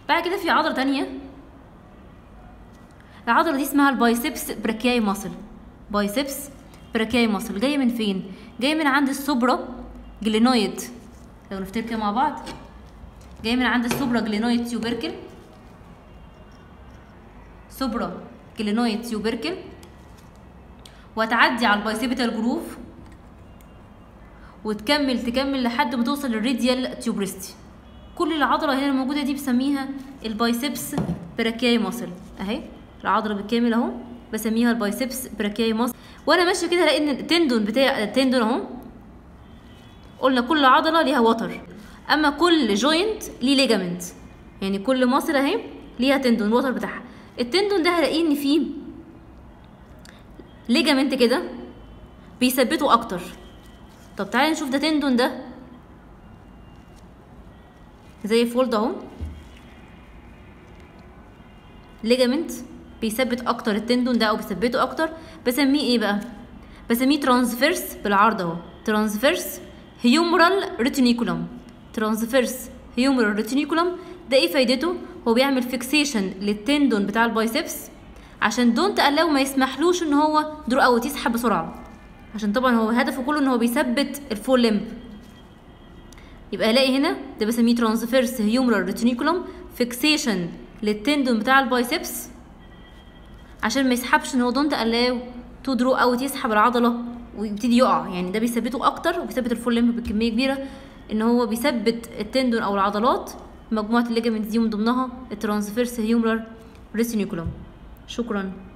بعد كده في عضله تانية العضله دي اسمها البايسبس براكياي ماسل بايسبس براكياي ماسل جايه من فين جايه من عند السوبرا جلينويد لو نفتكر كده مع بعض جايه من عند السوبرا جلينويد تيوبركل سوبرا جلينويد تيوبركل وهتعدي على البايسيبيتال جروف وتكمل تكمل لحد ما توصل للريديال تيوبريستي كل العضله هنا الموجوده دي بسميها البايسبس براكياي ماسل اهي العضله بالكامل اهو بسميها البايسبس براكياي ماسل وانا ماشيه كده الاقي ان التندون بتاع التندون اهو قلنا كل عضله ليها وتر اما كل جوينت ليه ليجامنت يعني كل ماسل اهي ليها تندون الوتر بتاعها التندون ده هلاقيه ان فيه ليجامنت كده بيثبته اكتر طب تعالى نشوف ده تندون ده زي فولد اهو ليجامنت بيثبت اكتر التندون ده او بيثبته اكتر بسميه ايه بقى بسميه ترانسفيرس بالعرض اهو ترانسفيرس هيومرال ريتينيكولم ترانسفيرس هيومرال ريتينيكولم ده ايه فايدته هو بيعمل فيكسيشن للتندون بتاع البايسبس عشان دونت الاو ما يسمحلوش ان هو درو اوت يسحب بسرعه عشان طبعا هو هدفه كله ان هو بيثبت الفول لمب يبقى الاقي هنا ده بسميه ترانسفيرس هيومرال ريتينيكولم فيكسيشن للتندون بتاع البايسبس عشان ما يسحبش ان هو دونت الاو تو درو اوت يسحب العضله ويبتدي يقع يعني ده بيثبته اكتر وبيثبت الفول لمب بكميه كبيره ان هو بيثبت التندون او العضلات مجموعه الليجامنتس دي من ضمنها الترانسفيرس هيومرال ريتينيكولم شكرا